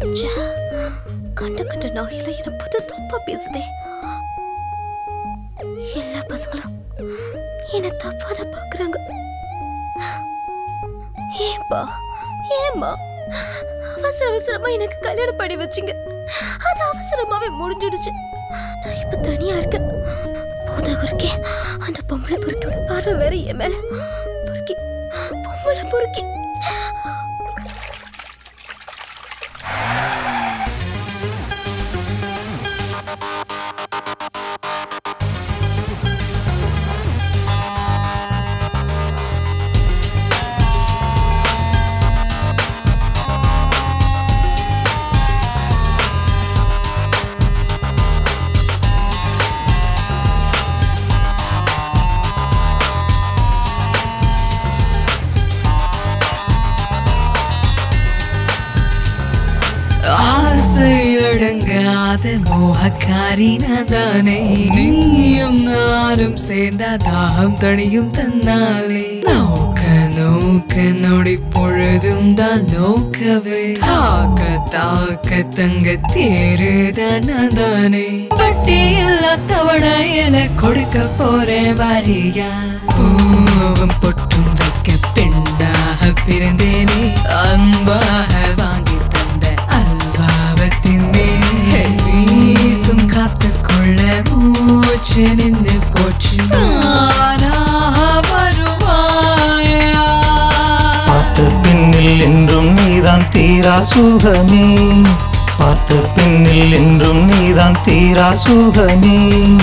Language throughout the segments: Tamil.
ச்சே, கண்ட கண்ட நாயில என்ன புது தப்பா பேசுதே எல்லா பசங்களும் என்ன தப்பா தான் பாக்குறாங்க ஏன்பா ஏம்மா அவசர அவசரமா எனக்கு கல்யாணம் பண்ணி வச்சீங்க அது அவசரமாவே முடிஞ்சிடுச்சு நான் இப்ப தனியா இருக்கேன் போதா குறுக்கே அந்த பொம்பளை பொறுக்கியோட பார்வை வேற என் மேல பொறுக்கி பொம்பளை பொறுக்கி ஆசையடங்காத மோகக்காரி நான் தானே நீயும் நானும் சேர்ந்தா தாகம் தணியும் தன்னாலே நோக்க நோக்க நொடி பொழுதும் தான் நோக்கவே தாக்க தாக்க தங்க தேருதான் நான் தானே வட்டி இல்லாதவட என கொடுக்க போறேன் வாரியா பூவும் பொட்டும் வைக்க பெண்ணாக பிறந்தேனே அன்பாக வாங்கி தந்த அல்வாவத்தின் மேல் வீசும் காத்துக்கொள்ள மூச்சு நின்று போச்சு தானாக வருவாயா பார்த்த பின்னில் என்றும் நீதான் தீரா சுகமே பார்த்த பின்னில் என்றும் நீதான் தீரா சுகமே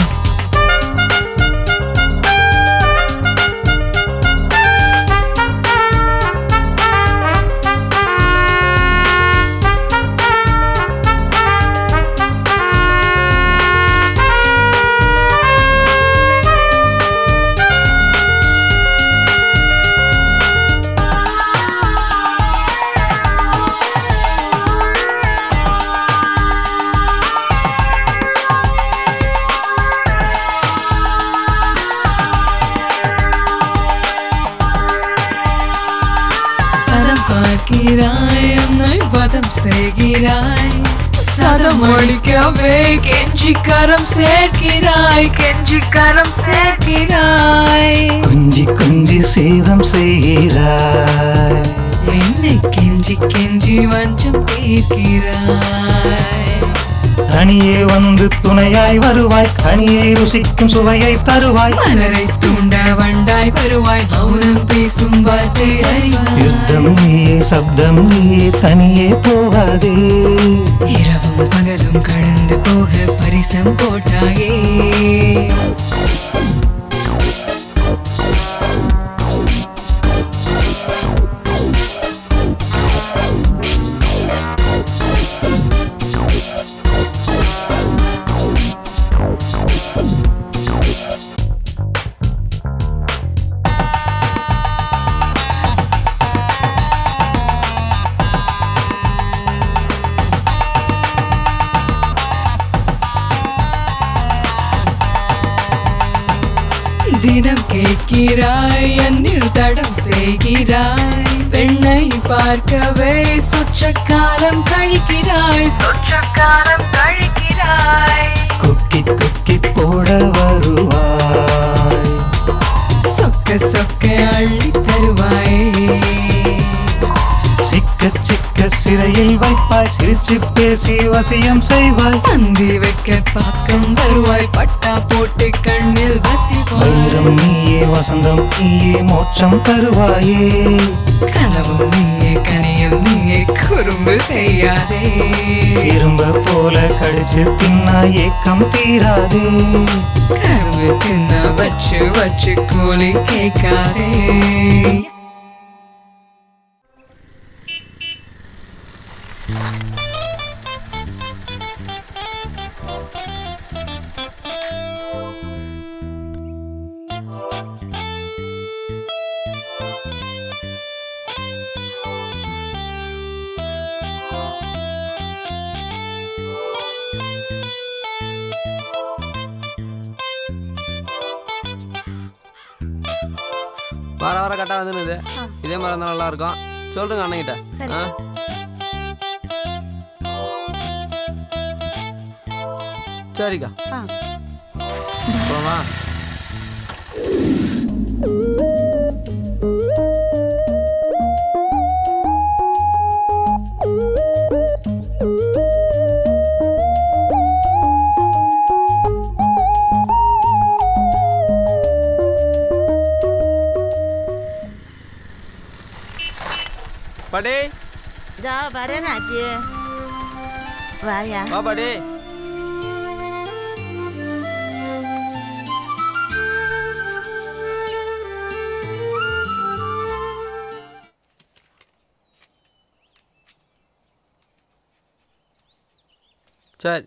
பதம் பார்க்கிறாய் என்னை பதம் செய்கிறாய் சதம் ஒழிக்கவே கெஞ்சி கரம் சேர்க்கிறாய் கெஞ்சி கரம் சேர்க்கிறாய் குஞ்சி குஞ்சி சேதம் செய்கிறாய் என்னை கெஞ்சி கெஞ்சி வஞ்சம் தீர்க்கிறாய் அணியே வந்து துணையாய் வருவாய் கனியை ருசிக்கும் சுவையை தருவாய் மலரை தூண்ட வண்டாய் வருவாய் மௌனம் பேசும் வார்த்தை அறிவாய் யுத்தம் நீயே சப்தம் நீயே தனியே போகாதே இரவும் பகலும் கடந்து போக பரிசம் போட்டாயே தினம் கேட்கிறாய் என்னில் தடம் செய்கிறாய் பெண்ணை பார்க்கவே சொற்ற காலம் கழிக்கிறாய் சொற்ற காலம் கழிக்கிறாய் குக்கி குக்கி போட வருவாய் சொக்க சொக்க அள்ளி தருவாயே சிக்க சிக்க சிறையில் வைப்பாய் சிரிச்சு பேசி வசியம் செய்வாய் பந்தி வைக்க பாக்கம் வருவாய் பட்டா போட்டு கண்ணில் வசிவாய் வைரம் நீயே வசந்தம் நீயே மோட்சம் தருவாயே கனவும் நீயே கனியும் நீயே குறும்பு செய்யாதே இரும்ப போல கடிச்சு தின்னா ஏக்கம் தீராதே கரும்பு தின்ன வச்சு வச்சு கூலி கேட்காதே வர வர கரெக்டாக வந்துடுது இதே மாதிரி இருந்தால் நல்லா இருக்கும் சொல்லுங்க அண்ணங்கிட்ட சரி. ஆ சரிக்கா ஆ. போமா பாடே இதோ வரேன் ஆச்சி வாயா வா பாடே சரி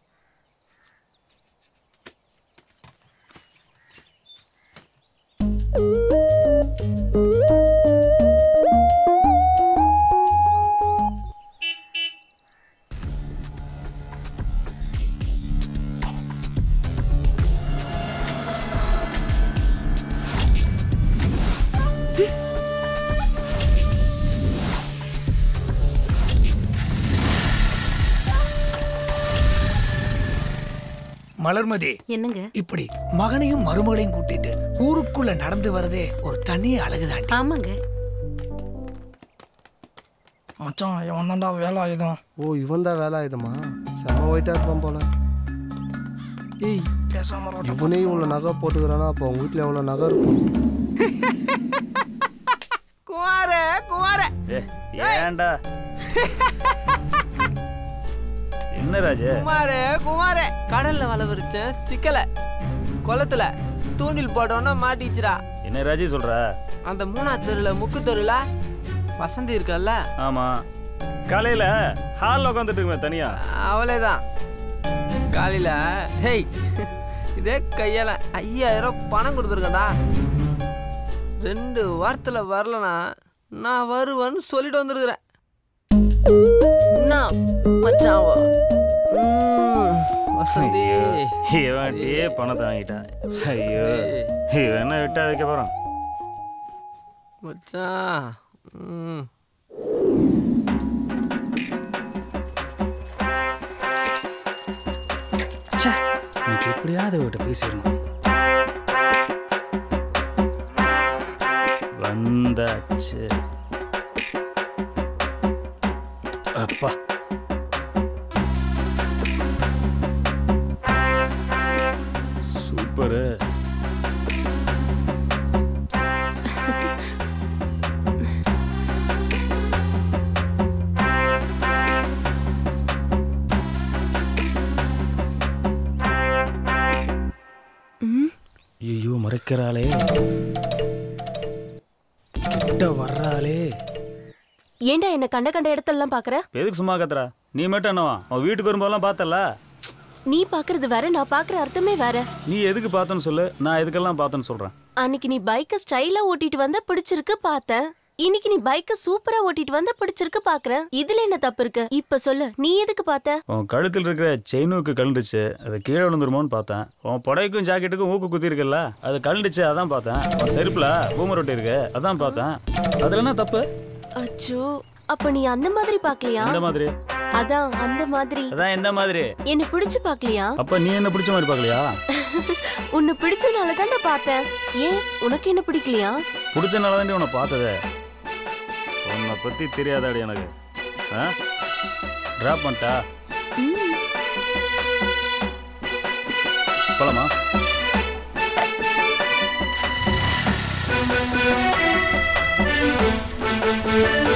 மலர்மதி என்னங்க இப்படி மகனையும் மருமகளையும் கூட்டிட்டு ஊருக்குள்ள நடந்து வரதே ஒரு தனி அழகுதாண்டி ஆமாங்க மச்சான் இவன் தான்டா வேலை ஆயுதம் ஓ இவன் தான் வேலை ஆயுதமா செம ஒயிட்டா இருப்பான் போல ஏய் பேசாம இருடா. இவனே இவ்வளோ நகை போட்டுக்கிறானா அப்போ அவங்க வீட்டில் எவ்வளோ நகை இருக்கும் குமார குமார ஏன்டா என்ன ராஜு குமார குமார கடல்ல வலை விரிச்சேன் சிக்கல குளத்துல தூண்டில் போட்டோன்னா மாட்டிச்சுடா என்ன ராஜி சொல்ற அந்த மூணா தெருல முக்கு தெருல வசந்தி இருக்கல்ல ஆமா காலையில ஹாலில் உட்காந்துட்டு இருக்குமே தனியா அவளே தான் காலையில ஹேய் இதே கையால ஐயாயிரம் பணம் கொடுத்துருக்கேன்டா ரெண்டு வாரத்தில் வரலனா நான் வருவேன்னு சொல்லிட்டு வந்திருக்கிறேன் என்ன மச்சான் அவ? ம், வசந்தி இவன் டீ பணத்தை வாங்கிட்டான் ஐயோ இவன் என்ன விட்டா வைக்க போறான் மச்சான் ம் இன்னைக்கு எப்படியாவது அவட்ட பேசிடணும் வந்தாச்சு அப்பா சூப்பரு ஐயோ மறைக்கிறாளே கிட்ட வர்றாளே ஏன்டா என்ன கண்ட கண்ட இடத்தெல்லாம் பாக்குற எதுக்கு சும்மா கத்துறா நீ மட்டும் என்னவா அவன் வீட்டுக்கு வரும்போதெல்லாம் பார்த்தல நீ பாக்குறது வேற நான் பாக்குற அர்த்தமே வேற நீ எதுக்கு பார்த்தேன்னு சொல்லு நான் எதுக்கெல்லாம் பார்த்தேன்னு சொல்றேன் அன்னைக்கு நீ பைக்க ஸ்டைலா ஓட்டிட்டு வந்த பிடிச்சிருக்கு பார்த்தேன் இன்னைக்கு நீ பைக்க சூப்பரா ஓட்டிட்டு வந்த பிடிச்சிருக்கு பாக்குறேன் இதுல என்ன தப்பு இருக்கு இப்ப சொல்லு நீ எதுக்கு பார்த்த உன் கழுத்தில் இருக்கிற செயினுக்கு கழுண்டுச்சு அது கீழே விழுந்துருமோன்னு பார்த்தேன் உன் புடைக்கும் ஜாக்கெட்டுக்கும் ஊக்கு குத்தி இருக்குல்ல அது கழுண்டுச்சு அதான் பார்த்தேன் உன் செருப்புல பூமர் ரொட்டி இருக்கு அதான் பார்த்தேன் அதுல என்ன தப்பு அச்சோ அப்ப நீ அந்த மாதிரி பாக்கலையா இந்த மாதிரி அதான் அந்த மாதிரி அதான் எந்த மாதிரி என்ன பிடிச்சு பாக்கலையா அப்ப நீ என்ன பிடிச்ச மாதிரி பார்க்கலையா உன்னை பிடிச்சனால தான் நான் பார்த்தேன் ஏன் உனக்கு என்ன பிடிக்கலையா பிடிச்சனால தாண்டி உன்னை பார்த்ததே உன்னை பத்தி தெரியாதாடி எனக்கு ஆ ட்ராப் பண்ணிட்டா ம். போலாமா ஆ